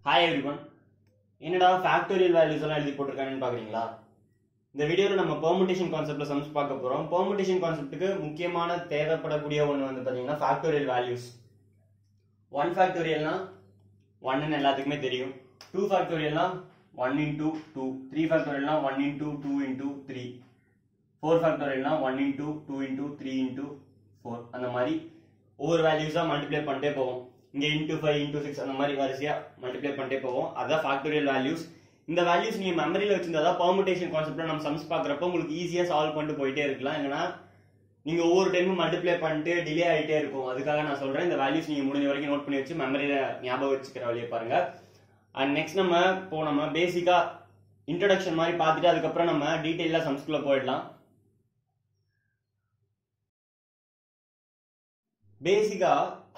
hi everyone என்னடா factorial values எல்லாம் எழுதி போட்டிருக்காங்கன்னு பாக்குறீங்களா இந்த வீடியோவில் நம்ம பெர்முடேஷன் கான்செப்ட்ல சம்ஸ் பார்க்க போறோம் பெர்முடேஷன் கான்செப்ட்டுக்கு முக்கியமான தேவைப்படக்கூடிய ஒன்று வந்து பார்த்தீங்கன்னா ஃபேக்டோரியல் வேல்யூஸ் ஒன் ஃபேக்டோரியல்னா ஒன்னு எல்லாத்துக்குமே தெரியும் டூ ஃபேக்டோரியல்னா ஒன் இன்டூ டூ த்ரீ ஃபேக்டோரியல்னா one into two into three four ஃபேக்டோரியல்னா one into two into three into four அந்த மாதிரி ஒவ்வொரு வேல்யூஸாக மல்டிப்ளை பண்ணிட்டே போவோம் இங்கே இன்டூ ஃபைவ் இன்டூ சிக்ஸ் அந்த மாதிரி வரிசையாக மல்டிப்ளை பண்ணிட்டே போவோம் அதான் ஃபேக்டோரியல் வேல்யூஸ் இந்த வேல்யூஸ் நீங்கள் மெமரியில் வச்சிருந்தா தான் பெர்முடேஷன் கான்செப்ட்ல நம்ம சம்ஸ் பார்க்குறப்போ உங்களுக்கு ஈஸியாக சால்வ் பண்ணிட்டு போயிட்டே இருக்கலாம் இல்லைன்னா நீங்கள் ஒவ்வொரு டைமும் மல்டிப்ளை பண்ணிட்டு டிலே ஆகிட்டே இருக்கும் அதுக்காக நான் சொல்கிறேன் இந்த வேல்யூஸ் நீங்கள் முடிஞ்ச வரைக்கும் நோட் பண்ணி வச்சு மெமரியில் ஞாபகம் வச்சுக்கிற வழியை பாருங்க அண்ட் நெக்ஸ்ட் நம்ம இப்போ நம்ம பேசிக்காக இன்ட்ரடக்ஷன் மாதிரி பார்த்துட்டு அதுக்கப்புறம் நம்ம டீட்டெயிலாக சம்ஸ்குள்ளே போயிடலாம் பேசிக்கா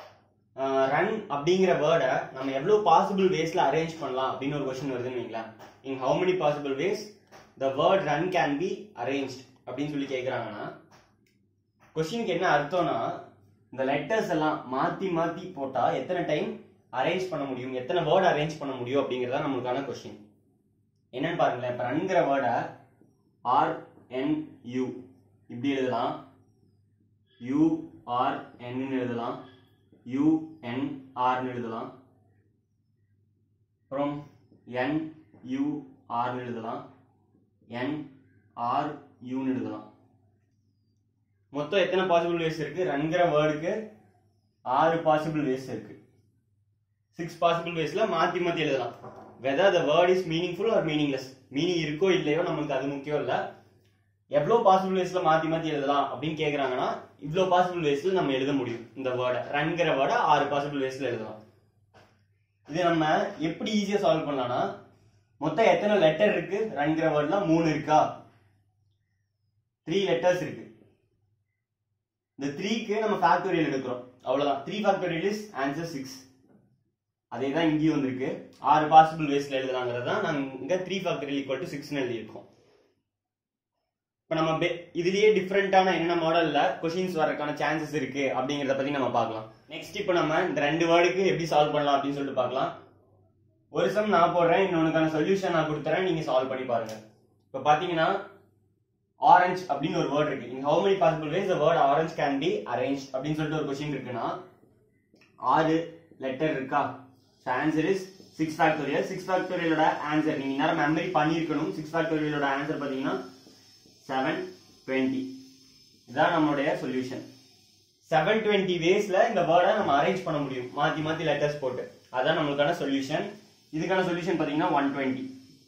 ரன் அப்படிங்கிற வேர்டை நம்ம எவ்வளோ பாசிபிள் வேஸ்ல அரேஞ்ச் பண்ணலாம் அப்படின்னு ஒரு கொஸ்டின் வருதுன்னு வைங்களேன் in how many possible ways the word run can be arrange அப்படின்னு சொல்லி கேட்குறாங்கன்னா கொஸ்டினுக்கு என்ன அர்த்தம்னா இந்த லெட்டர்ஸ் எல்லாம் மாத்தி மாத்தி போட்டா எத்தனை டைம் அரேஞ்ச் பண்ண முடியும் எத்தனை வேர்டு அரேஞ்ச் பண்ண முடியும் அப்படிங்கிறதா நம்மளுக்கான கொஸ்டின் என்னன்னு பாருங்களேன் இப்போ ரன்கிற வேர்டை ஆர் என் யூ இப்படி எழுதலாம் யூ ஆர் என் எழுதலாம் யூ என் ஆர்னு எழுதலாம் அப்புறம் என் யூ ஆர்னு எழுதலாம் என் ஆர் யூன்னு எழுதலாம் மொத்தம் எத்தனை பாசிபிள் வேஸ் இருக்கு ரன்கிற வேர்டுக்கு ஆறு பாசிபிள் வேஸ் இருக்கு சிக்ஸ் பாசிபிள் வேஸ்ல மாத்தி மாத்தி எழுதலாம் whether the word is meaningful or meaningless meaning இருக்கோ இல்லையோ நமக்கு அது முக்கியம் இல்லை எவ்வளோ பாசிபிள் வேஸ்ல மாத்தி மாத்தி எழுதலாம் அப்படின்னு கேக்குறாங்கன்னா இவ்வளோ பாசிபிள் வேஸ்ல நம்ம எழுத முடியும் இந்த வேர்டை ரன்கிற வேர்டை ஆறு பாசிபிள் வேஸ்ல எழுதலாம் இது நம்ம எப்படி ஈஸியா சால்வ் பண்ணலாம்னா மொத்தம் எத்தனை லெட்டர் இருக்கு ரன்கிற வேர்ட்ல மூணு இருக்கா த்ரீ லெட்டர்ஸ் இருக்கு இந்த த்ரீக்கு நம்ம ஃபேக்டோரியல் எடுக்கிறோம் அவ்வளவுதான் three factorial is answer six அதே தான் இங்கேயும் வந்திருக்கு ஆறு பாசிபிள் வேஸ்ல எழுதலாங்கிறது தான் நாங்கள் இங்க த்ரீ ஃபேக்டோரியல் ஈக்குவல் டு சிக்ஸ்னு எழுதியிருக்கோம் இப்போ நம்ம பே- இதுலயே டிஃப்ரெண்டான என்னென்ன மாடல்ல கொஷின்ஸ் வரக்கான சான்சஸ் இருக்கு அப்படிங்கறத பத்தி நம்ம பார்க்கலாம் நெக்ஸ்ட் இப்போ நம்ம இந்த ரெண்டு வேர்டுக்கு எப்படி சால்வ் பண்ணலாம் அப்படின்னு சொல்லிட்டு பார்க்கலாம் ஒரு சம் நான் போடுறேன் இன்னொன்னுக்கான சொல்யூஷன் நான் கொடுத்துறேன் நீங்க சால்வ் பண்ணி பாருங்க இப்போ பாத்தீங்கன்னா ஆரஞ்சு அப்படின்னு ஒரு வேர்ட் இருக்கு in how many possible ways the word orange can be arrange அப்படின்னு சொல்லிட்டு ஒரு கொஸ்டின் இருக்குன்னா ஆறு லெட்டர் இருக்கா answer is six factorial six ஃபேக்டோரியலோட ஆன்சர் நீங்க நேரம் மெமரி பண்ணியிருக்கணும் சிக்ஸ் ஃபேக்டோரியலோட ஆன்சர் பாத்தீங்கன்னா செவன் டுவெண்ட்டி இதான் நம்மளுடைய சொல்யூஷன் செவன் டுவெண்ட்டி வேஸ்ல இந்த வேர்டை நம்ம அரேஞ்ச் பண்ண முடியும் மாத்தி மாத்தி லெட்டர்ஸ் போட்டு அதான் நம்மளுக்கான சொல்யூஷன் இதுக்கான சொல்யூஷன் பாத்தீங்கன்னா ஒன் டுவெண்ட்டி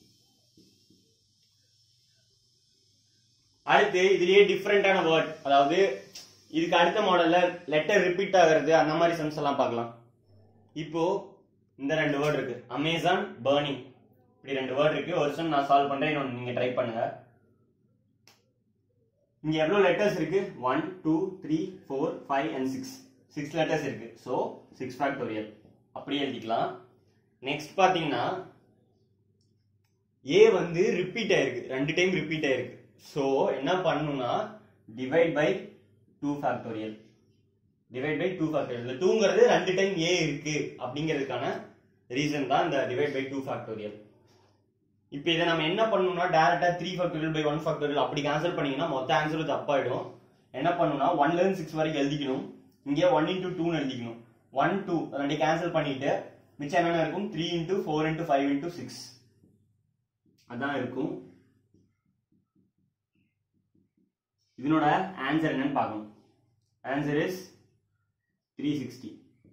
அடுத்து இதுலயே டிஃப்ரெண்டான வேர்ட் அதாவது இதுக்கு அடுத்த மாடல்ல லெட்டர் ரிப்பீட் ஆகிறது அந்த மாதிரி சம்ஸ் எல்லாம் பார்க்கலாம் இப்போ இந்த ரெண்டு வேர்ட் இருக்கு அமேசான் பர்னிங் இப்படி ரெண்டு வேர்ட் இருக்கு ஒரு சம் நான் சால்வ் பண்றேன் இன்னொன்னு நீங்க ட்ரை பண்ணுங்க இங்க எவ்வளவு லெட்டர்ஸ் இருக்கு one two three four five and six six letters இருக்கு ஸோ சிக்ஸ் ஃபேக்டோரியல் அப்படியே எழுதிக்கலாம் நெக்ஸ்ட் பாத்தீங்கன்னா ஏ வந்து ரிப்பீட் ஆயிருக்கு ரெண்டு டைம் ரிப்பீட் ஆயிருக்கு ஸோ என்ன பண்ணணும்னா divide by two factorial divide by two factorial இந்த டூங்கிறது ரெண்டு டைம் ஏ இருக்கு அப்படிங்கிறதுக்கான ரீசன் தான் இந்த டிவைட் பை டூ ஃபேக்டோரியல் இப்போ இதை நம்ம என்ன பண்ணணும்னா டேரக்டா three factorial by one factorial அப்படி கேன்சல் பண்ணீங்கன்னா மொத்த ஆன்சரும் தப்பாயிடும் என்ன பண்ணணும்னா ஒன்ல இருந்து சிக்ஸ் வரைக்கும் எழுதிக்கணும் இங்கே ஒன் இன்டூ டூன்னு எழுதிக்கணும் ஒன் டூ ரெண்டு கேன்சல் பண்ணிட்டு மிச்சம் என்னென்ன இருக்கும் three into four into five into six அதான் இருக்கும் இதனோட ஆன்சர் என்னன்னு பார்க்கணும் ஆன்சர் இஸ் த்ரீ சிக்ஸ்டி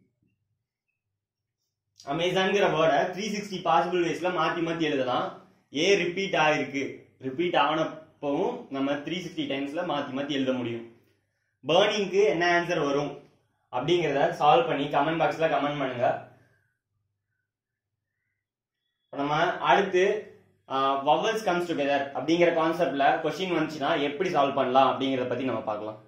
அமேசான்ங்கிற வேர்டை த்ரீ சிக்ஸ்டி பாசிபிள் வேஸ்ல மாத்தி மாத்தி எழுதலாம் ஏ ரிப்பீட் ஆயிருக்கு ரிப்பீட் ஆனப்பவும் நம்ம த்ரீ சிக்ஸ்டி டைம்ஸ்ல மாத்தி மாத்தி எழுத முடியும் பேர்னிங்க்கு என்ன ஆன்சர் வரும் அப்படிங்கிறத சால்வ் பண்ணி கமெண்ட் பாக்ஸ்ல கமெண்ட் பண்ணுங்க இப்ப நம்ம அடுத்து வவல்ஸ் கம்ஸ் டுகெதர் அப்படிங்கிற கான்செப்ட்ல கொஸ்டின் வந்துச்சுன்னா எப்படி சால்வ் பண்ணலாம் அப்படிங்கறத பத்தி நம்ம பார்க்கலாம்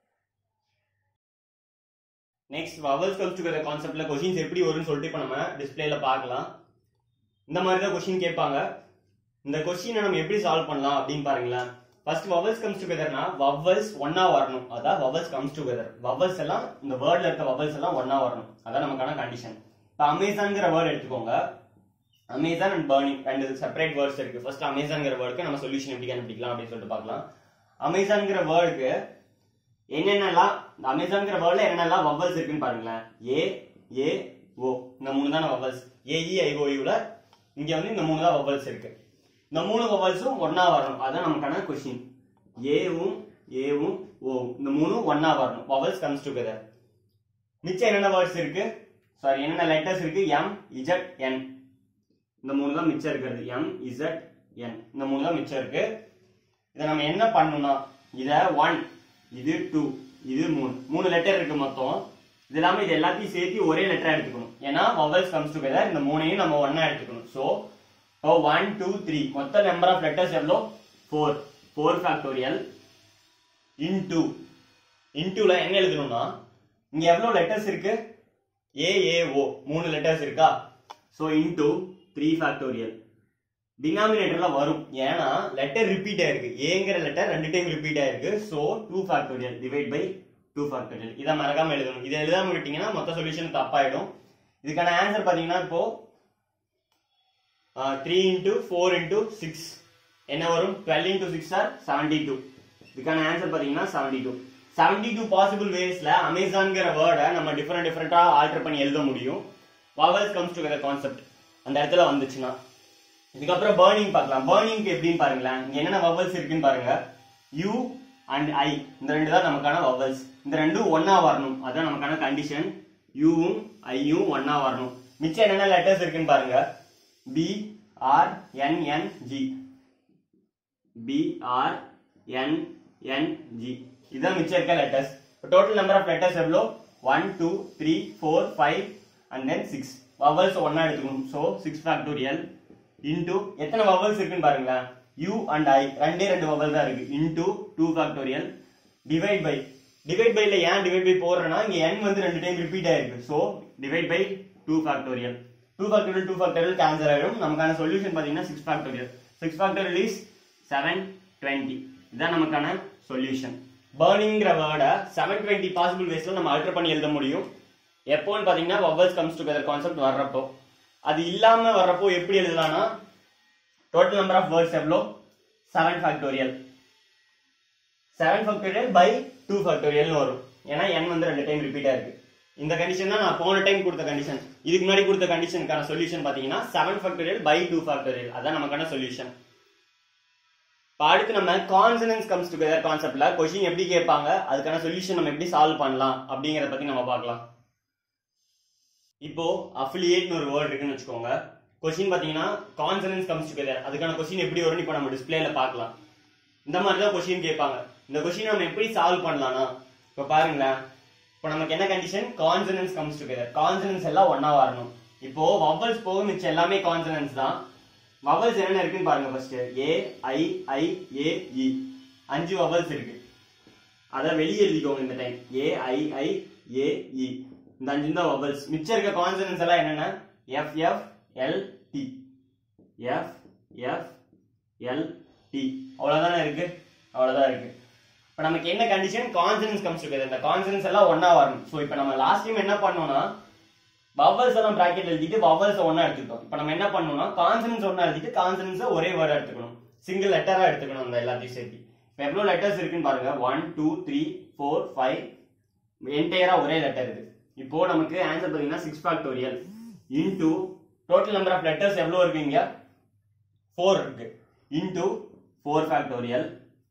நெக்ஸ்ட் வவல்ஸ் கம்ஸ் டுகெதர் கான்செப்ட்ல கொஸ்டின்ஸ் எப்படி வரும்னு சொல்லிட்டு இப்போ நம்ம டிஸ்பிளேல பார்க்கலாம் இந்த மாதிரி தான் கொஸ்டின் கேட்பாங்க இந்த கொஸ்டினை நம்ம எப்படி சால்வ் பண்ணலாம் அப்படின்னு பாருங்களேன் ஃபர்ஸ்ட் வவல்ஸ் கம்ஸ் டுகெதர்னா வவல்ஸ் ஒன்னா வரணும் அதான் வவல்ஸ் கம்ஸ் டுகெதர் வவல்ஸ் எல்லாம் இந்த வேர்ட்ல இருக்க வவல்ஸ் எல்லாம் ஒன்னா வரணும் அதான் நமக்கான கண்டிஷன் இப்போ அமேசான்ங்கிற வேர்ட் எடுத்துக்கோங்க அமேசான் அண்ட் பர்னிங் ரெண்டு செப்பரேட் வேர்ட்ஸ் இருக்கு ஃபர்ஸ்ட் அமேசான்ங்கிற வேர்டுக்கு நம்ம சொல்யூஷன் எப்படி கண்டுபிடிக்கலாம் அப்படின்னு சொல்லிட்டு பார்க்கலாம் அமேசான்ங்கிற வேர்டுக்கு என்னென்னலாம் இந்த அமேசான்ங்கிற வேர்ட்ல என்னென்னலாம் வவல்ஸ் இருக்குன்னு பாருங்களேன் ஏ ஏ ஓ இந்த மூணு தான வவல்ஸ் ஏஇ ஐஓயூல இங்க வந்து இந்த மூணு தான் வவல்ஸ் இருக்கு இந்த மூணு வவல்ஸும் ஒண்ணா வரணும் அதான் நமக்கான கொஸ்டின் ஏவும் ஏவும் ஓவும் இந்த மூணும் ஒண்ணா வரணும் வவல்ஸ் கம்ஸ் டுகெதர் மிச்சம் என்னென்ன வேர்ட்ஸ் இருக்கு சாரி என்னென்ன லெட்டர்ஸ் இருக்கு எம் இஜட் என் இந்த மூணு தான் மிச்சம் இருக்கிறது எம் இசட் என் இந்த மூணு தான் மிச்சம் இருக்கு இதை நம்ம என்ன பண்ணணும்னா இத ஒன் இது டூ இது மூணு மூணு லெட்டர் இருக்கு மொத்தம் இது இல்லாம இது எல்லாத்தையும் சேர்த்து ஒரே லெட்டரா எடுத்துக்கணும் ஏன்னா வவல்ஸ் கம்ஸ் டுகெதர் இந்த மூணையும் நம்ம ஒண்ணா எடுத்துக்கணும் ஸோ ஒன் டூ த்ரீ மொத்த நம்பர் ஆஃப் லெட்டர்ஸ் எவ்வளோ ஃபோர் ஃபோர் ஃபேக்டோரியல் இன்டூ இன்டூல என்ன எழுதணும்னா இங்க எவ்வளவு லெட்டர்ஸ் இருக்கு ஏ ஏ ஓ மூணு லெட்டர்ஸ் இருக்கா ஸோ இன்டூ த்ரீ ஃபேக்டோரியல் டினாமினேட்டர்ல வரும் ஏன்னா லெட்டர் ரிப்பீட் ஆயிருக்கு ஏங்கிற லெட்டர் ரெண்டு டைம் ரிப்பீட் ஆயிருக்கு so two factorial divide by two factorial இதை மறக்காம எழுதணும் இதை எழுதாம விட்டீங்கன்னா மொத்த சொல்யூஷன் தப்பாயிடும் இதுக்கான ஆன்சர் பாத்தீங்கன்னா இப்போ three into four into six என்ன வரும் twelve into six or seventy two இதுக்கான ஆன்சர் பாத்தீங்கன்னா seventy two seventy two possible வேஸ்ல அமேசான்ங்கிற வேர்டை நம்ம டிஃப்ரெண்ட் டிஃப்ரெண்டா ஆல்டர் பண்ணி எழுத முடியும் வவல்ஸ் கம்ஸ் டு கான்செப்ட் அந்த இடத்துல வந்துச்சுன்னா இதுக்கப்புறம் பேர்னிங் பார்க்கலாம் பேர்னிங்க்கு எப்படின்னு பாருங்களேன் இங்க என்னென்ன வவல்ஸ் இருக்குன்னு பாருங்க யூ அண்ட் ஐ இந்த ரெண்டு தான் நமக்கான வவல்ஸ் இந்த ரெண்டும் ஒண்ணா வரணும் அதான் நமக்கான கண்டிஷன் யூவும் ஐயும் ஒண்ணா வரணும் மிச்சம் என்னென்ன லெட்டர்ஸ் இருக்குன்னு பாருங்க B R N N G B R N N G இதுதான் மிச்சம் இருக்க letters total number of letters எவ்வளோ one two three four five and then six vowels ஒன்னா எடுத்துக்கணும் ஸோ சிக்ஸ் ஃபேக்டோரியல் இன்டூ எத்தனை வவல்ஸ் இருக்குன்னு பாருங்களேன் யூ அண்ட் ஐ ரெண்டே ரெண்டு வவல் தான் இருக்கு into two factorial divide by divide பைல ஏன் டிவைட் பை போடுறேன்னா இங்க n வந்து ரெண்டு டைம் ரிப்பீட் ஆயிருக்கு so divide by two factorial two factorial two factorial cancel ஆயிடும் நமக்கான சொல்யூஷன் பாத்தீங்கன்னா six factorial six factorial is seven twenty இதான் நமக்கான சொல்யூஷன் பேர்னிங்கிற வேர்டை செவன் டுவெண்ட்டி பாசிபிள் வேஸ்ல நம்ம அல்டர் பண்ணி எழுத முடியும் எப்போன்னு பாத்தீங்கன்னா வவல்ஸ் கம்ஸ் டுகெதர் கான்செப்ட் வர்றப்போ அது இல்லாம வர்றப்போ எப்படி எழுதலாம்னா டோட்டல் நம்பர் ஆஃப் வேர்ட்ஸ் எவ்வளோ seven factorial seven factorial by two ஃபேக்டோரியல்னு வரும் ஏன்னா n வந்து ரெண்டு டைம் ரிப்பீட் ஆயிருக்கு இந்த கண்டிஷன் தான் நான் போன டைம் கொடுத்த கண்டிஷன் இதுக்கு முன்னாடி கொடுத்த கண்டிஷனுக்கான சொல்யூஷன் பாத்தீங்கன்னா seven factorial by two factorial அதான் நமக்கான சொல்யூஷன் இப்போ அடுத்து நம்ம கான்சனன்ஸ் கம்ஸ் டுகெதர் கான்செப்ட்ல கொஸ்டின் எப்படி கேட்பாங்க அதுக்கான சொல்யூஷன் நம்ம எப்படி சால்வ் பண்ணலாம் அப்படிங்கறத பத்தி நம்ம பார்க்கலாம் இப்போ அஃபிலியேட்னு ஒரு வேர்ட் இருக்குன்னு வச்சுக்கோங்க கொஸ்டின் பாத்தீங்கன்னா கான்சனன்ஸ் கம்ஸ் டுகெதர் அதுக்கான கொஸ்டின் எப்படி வரும்னு இப்போ நம்ம டிஸ்பிளேல பார்க்கலாம் இந்த மாதிரி தான் கொஸ்டின் கேட்பாங்க இந்த கொஸ்டின் நம்ம எப்படி சால்வ் பண்ணலாம்னா இப்போ பாருங்களேன் இப்போ நமக்கு என்ன condition consonants comes together consonants எல்லாம் ஒண்ணா வரணும் இப்போ வவல்ஸ் போக மிச்சம் எல்லாமே கான்சனன்ஸ் தான் வவல்ஸ் என்னென்ன இருக்குன்னு பாருங்க ஃபர்ஸ்ட் ஏ ஐ ஐ ஏ இ அஞ்சு வவல்ஸ் இருக்கு அத வெளியே எழுதிக்கோங்க இந்த டைம் ஏ ஐ ஐ ஏ இ இந்த அஞ்சு தான் வவல்ஸ் மிச்சம் இருக்க கான்சனன்ஸ் எல்லாம் என்னென்ன F F L T F F L T அவ்வளவுதானே இருக்கு அவ்வளவுதான் இருக்கு இப்போ நமக்கு என்ன கண்டிஷன் கான்சனன்ஸ் கம்ஸ் டுகெதர் இந்த கான்சனன்ஸ் எல்லாம் ஒண்ணா வரணும் ஸோ இப்போ நம்ம லாஸ்ட் டைம் என்ன பண்ணோம்னா வவல்ஸ் எல்லாம் பிராக்கெட் எழுதிட்டு வவல்ஸ் ஒண்ணா எடுத்துக்கிட்டோம் இப்போ நம்ம என்ன பண்ணணும்னா கான்சனன்ஸ் ஒண்ணா எழுதிட்டு கான்சனன்ஸ் ஒரே வேர்டா எடுத்துக்கணும் சிங்கிள் லெட்டரா எடுத்துக்கணும் அந்த எல்லாத்தையும் சேர்த்து இப்போ எவ்வளவு லெட்டர்ஸ் இருக்குன்னு பாருங்க one two three four five என்டையரா ஒரே லெட்டர் இது இப்போ நமக்கு ஆன்சர் பாத்தீங்கன்னா six factorial into total number of letters எவ்வளவு இருக்கு இங்க ஃபோர் இருக்கு இன்டூ ஃபோர் ஃபேக்டோரியல்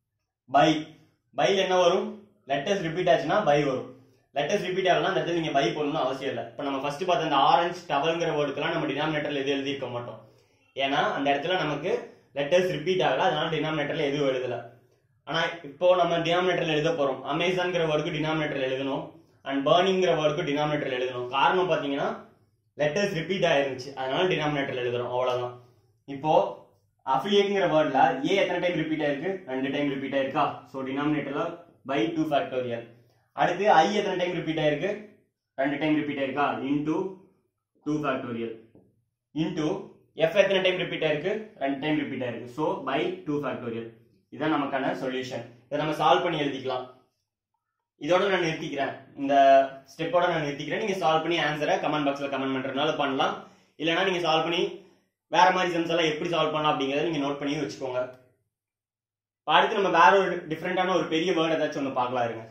பை பைல என்ன வரும் லெட்டர்ஸ் ரிப்பீட் ஆச்சுன்னா பை வரும் லெட்டர்ஸ் ரிப்பீட் ஆகலாம் அந்த இடத்துல நீங்க பை போடணும்னு அவசியம் இல்லை இப்போ நம்ம ஃபர்ஸ்ட் பார்த்த அந்த ஆரஞ்சு டவல்ங்கிற வேர்டுக்கெல்லாம் நம்ம டினாமினேட்டர்ல எது எழுதியிருக்க மாட்டோம் ஏன்னா அந்த இடத்துல நமக்கு லெட்டர்ஸ் ரிப்பீட் ஆகல அதனால டினாமினேட்டர்ல எதுவும் எழுதல ஆனா இப்போ நம்ம டினாமினேட்டர்ல எழுத போறோம் அமேசான்ங்கிற வேர்டுக்கு டினாமினேட்டர்ல எழுதணும் அண்ட் பேர்னிங்கிற வேர்டுக்கு டினாமினேட்டர்ல எழுதணும் காரணம் பாத்தீங்கன்னா லெட்டர்ஸ் ரிப்பீட் ஆயிருந்துச்சு அதனால டினாமினேட்டர்ல எழுதுறோம் அவ்வளவுதான் இப்போ அஃபிலியேட்ங்கிற வேர்ட்ல ஏ எத்தனை டைம் ரிப்பீட் ஆயிருக்கு ரெண்டு டைம் ரிப்பீட் ஆயிருக்கா ஸோ டினாமினேட்டர்ல பை டூ ஃபேக்டோரியல் அடுத்து ஐ எத்தனை டைம் ரிப்பீட் ஆயிருக்கு ரெண்டு டைம் ரிப்பீட் ஆயிருக்கா into two factorial into F எத்தனை டைம் ரிப்பீட் ஆயிருக்கு ரெண்டு டைம் ரிப்பீட் ஆயிருக்கு ஸோ பை டூ ஃபேக்டோரியல் இதான் நமக்கான சொல்யூஷன் இதை நம்ம சால்வ் பண்ணி எழுதிக்கலாம் இதோட நான் நிறுத்திக்கிறேன் இந்த ஸ்டெப்போட நான் நிறுத்திக்கிறேன் நீங்க சால்வ் பண்ணி ஆன்சரை கமெண்ட் பாக்ஸ்ல கமெண்ட் பண்றதுனால பண்ணலாம் இல்லைன்னா நீங்க சால்வ் பண்ணி வேற மாதிரி சம்ஸ் எல்லாம் எப்படி சால்வ் பண்ணலாம் அப்படிங்கறத நீங்க நோட் பண்ணி வச்சுக்கோங்க இப்ப அடுத்து நம்ம வேற ஒரு டிஃப்ரெண்டான ஒரு பெரிய வேர்ட் ஏதாச்சும் ஒன்று பார்க்கலாம் இருங்க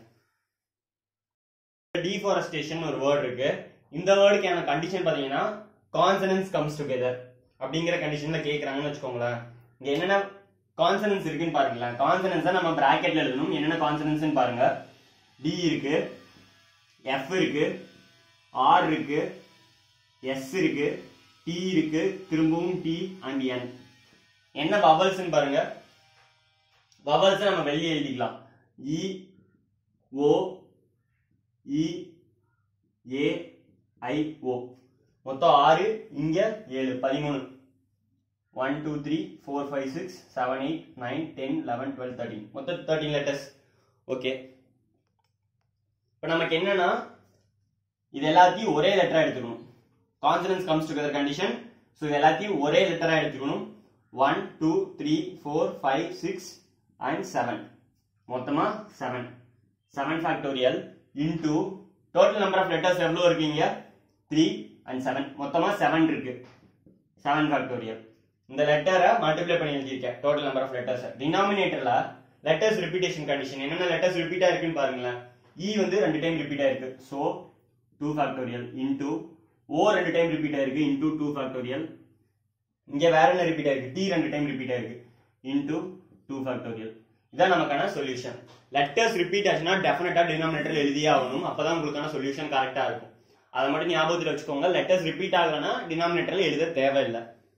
டீஃபாரஸ்டேஷன் ஒரு வேர்ட் இருக்கு இந்த வேர்டுக்கான கண்டிஷன் பாத்தீங்கன்னா கான்சனன்ஸ் கம்ஸ் டுகெதர் அப்படிங்கிற கண்டிஷன்ல கேக்குறாங்கன்னு வச்சுக்கோங்களேன் இங்க என்னென்ன கான்சனன்ஸ் இருக்குன்னு பாருங்களேன் கான்சனன்ஸ் நம்ம பிராக்கெட்ல எழுதணும் என்னென்ன கான்சனன்ஸ் பாருங்க டி இருக்கு எஃப் இருக்கு ஆர் இருக்கு எஸ் இருக்கு டி இருக்கு திரும்பவும் டி அண்ட் என் என்ன வவல்ஸ்னு பாருங்க வவல்ஸ் நம்ம வெளியே எழுதிக்கலாம் இ ஓ இ ஏ ஐ ஓ மொத்தம் ஆறு இங்க ஏழு பதிமூணு one two three four five six seven eight nine ten eleven twelve thirteen மொத்தம் தேர்ட்டின் லெட்டர்ஸ் ஓகே இப்போ நமக்கு என்னன்னா இது எல்லாத்தையும் ஒரே லெட்டரா எடுத்துக்கணும் consonants comes together condition so இது எல்லாத்தையும் ஒரே லெட்டரா எடுத்துக்கணும் one two three four five six and seven மொத்தமா seven seven factorial into total number of letters எவ்வளோ இருக்கீங்க த்ரீ அண்ட் செவன் மொத்தமா செவன் இருக்கு செவன் ஃபேக்டோரியல் இந்த லெட்டரை மல்டிப்ளை பண்ணி எழுதியிருக்கேன் டோட்டல் நம்பர் ஆஃப் லெட்டர்ஸ் டினாமினேட்டர்ல லெட்டர்ஸ் ரிப்பீட்டேஷன் கண்டிஷன் என்னென்ன லெட்டர்ஸ் ரிப்பீட் ஆயிருக்குன்னு பாருங்களேன் இ வந்து ரெண்டு டைம் ரிப்பீட் ஆயிருக்கு so two factorial into O ரெண்டு டைம் ரிப்பீட் ஆயிருக்கு இன்டூ டூ ஃபேக்டோரியல் இங்க வேற என்ன ரிப்பீட் ஆயிருக்கு டி ரெண்டு டைம் ரிப்பீட் ஆயிருக்கு இன்டூ டூ ஃபேக்டோரியல் இதான் நமக்கான சொல்யூஷன் லெட்டர்ஸ் ரிப்பீட் ஆச்சுன்னா டெஃபினட்டா டினாமினேட்டர் எழுதியே ஆகணும் அப்பதான் உங்களுக்கான சொல்யூஷன் கரெக்டா இருக்கும் அதை மட்டும் ஞாபகத்தில் வச்சுக்கோங்க லெட்டர்ஸ் ரிப்பீட் ஆகலைன்னா டினாமினேட்டர்ல எழுத தேவையில்லை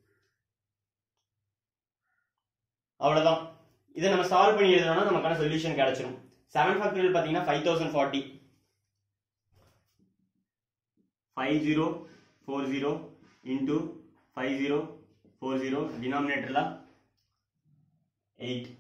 அவ்வளவுதான் இதை நம்ம சால்வ் பண்ணி எழுதணும்னா நமக்கான சொல்யூஷன் கிடைச்சிடும் செவன் ஃபேக்டரியல் பார்த்தீங்கன்னா five thousand forty five zero four zero into five zero four zero டினாமினேட்டர்ல எயிட்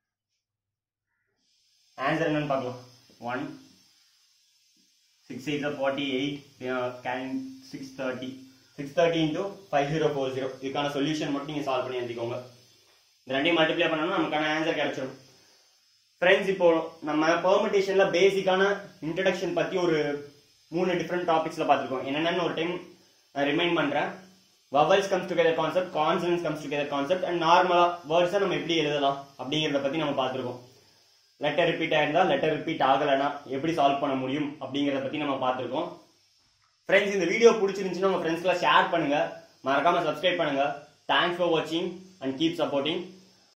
ஆன்சர் என்னன்னு பார்க்கலாம் one six eight forty eight can six thirty six thirty into five zero four zero இதுக்கான solution மட்டும் நீங்கள் solve பண்ணி எழுதிக்கோங்க இந்த ரெண்டையும் மல்டிப்ளை பண்ணணும் நமக்கான ஆன்சர் கிடைச்சிடும் ஃப்ரெண்ட்ஸ் இப்போ நம்ம பெர்மிட்டேஷன்ல பேசிக்கான இன்ட்ரடக்ஷன் பத்தி ஒரு மூணு டிஃப்ரெண்ட் டாபிக்ஸ்ல பார்த்துருக்கோம் என்னென்னு ஒரு டைம் நான் ரிமைண்ட் பண்றேன் vowels comes together concept consonants comes together concept and நார்மலா வேர்ட்ஸை நம்ம எப்படி எழுதலாம் அப்படிங்கிறத பத்தி நம்ம பார்த்துருக்கோம் லெட்டர் ரிப்பீட் ஆயிருந்தா லெட்டர் ரிப்பீட் ஆகலைன்னா எப்படி சால்வ் பண்ண முடியும் அப்படிங்கிறத பத்தி நம்ம பார்த்துருக்கோம் ஃப்ரெண்ட்ஸ் இந்த வீடியோ பிடிச்சிருந்துச்சுன்னா உங்க ஃப்ரெண்ட்ஸ்க்குலாம் ஷேர் பண்ணுங்க மறக்காம சப்ஸ்கிரைப் பண்ணுங்க தேங்க்ஸ் ஃபார் வாட்சிங் அண்ட் கீப் சப்போர்ட்டிங்